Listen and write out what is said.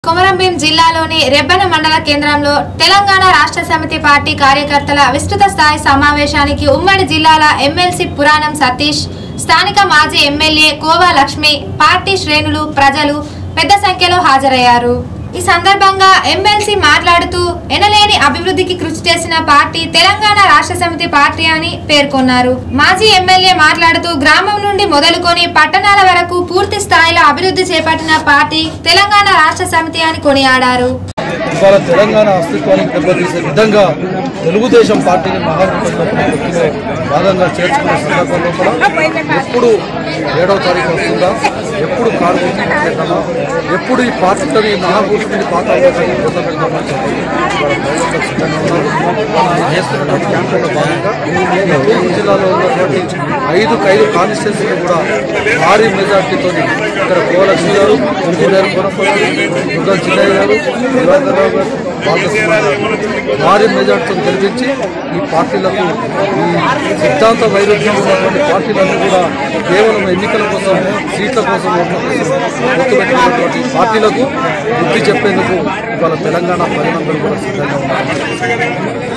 కొమరంభీం జిల్లాలోని రెబ్బన మండల కేంద్రంలో తెలంగాణ రాష్ట్ర సమితి పార్టీ కార్యకర్తల విస్తృత స్థాయి సమావేశానికి ఉమ్మడి జిల్లాల ఎమ్మెల్సీ పురాణం సతీష్ స్థానిక మాజీ ఎమ్మెల్యే కోవా లక్ష్మి పార్టీ శ్రేణులు ప్రజలు పెద్ద సంఖ్యలో హాజరయ్యారు ఈ సందర్భంగా ఎమ్మెల్సీ మాట్లాడుతూ ఎనలేని అభివృద్ధికి కృషి చేసిన పార్టీ తెలంగాణ రాష్ట్ర సమితి పార్టీ అని పేర్కొన్నారు మాజీ ఎమ్మెల్యే మాట్లాడుతూ గ్రామం నుండి మొదలుకొని పట్టణాల వరకు పూర్తి స్థాయిలో అభివృద్ధి చేపట్టిన పార్టీ తెలంగాణ రాష్ట్ర సమితి అని కొనియాడారు ఇవాళ తెలంగాణ అస్తిత్వానికి దెబ్బతీసే విధంగా తెలుగుదేశం పార్టీని మహాకూటమిలో భాగంగా చేర్చుకునే సందర్భంలో కూడా ఎప్పుడు ఏడవ తారీఖు వస్తుందా ఎప్పుడు కార్మికులు పెట్టామా ఎప్పుడు ఈ పార్టీని మహాకూటమిని పాతాల్లో కానీ పొందగలుగుతామని చెప్పి ఇవాళ ప్రజలందరూ సిద్ధంగా ఉన్నారు మనం చేస్తున్నటువంటి క్యాంపుల్లో భాగంగా తూర్పు జిల్లాలో ఉన్నటువంటి ఐదు ఐదు కాన్స్టిట్యూన్సీలు కూడా భారీ మెజార్టీతో ఇక్కడ గోలక్ష్మి గారు కోనేరు కొనపల్లి దుర్గా చిన్నయ్య గారు దివాకర్ రావు గారు బాలకృష్ణ గారు భారీ మెజార్టీతో గెలిపించి ఈ పార్టీలకు ఈ సిద్ధాంత వైరుధ్యం ఉన్నటువంటి పార్టీలన్నీ కూడా కేవలం ఎన్నికల కోసం సీట్ల కోసం ఓట్ల కోసం గుర్తుపెట్టినటువంటి పార్టీలకు బుద్ధి చెప్పేందుకు ఇవాళ తెలంగాణ ప్రజలందరూ కూడా సిద్ధంగా ఉన్నారు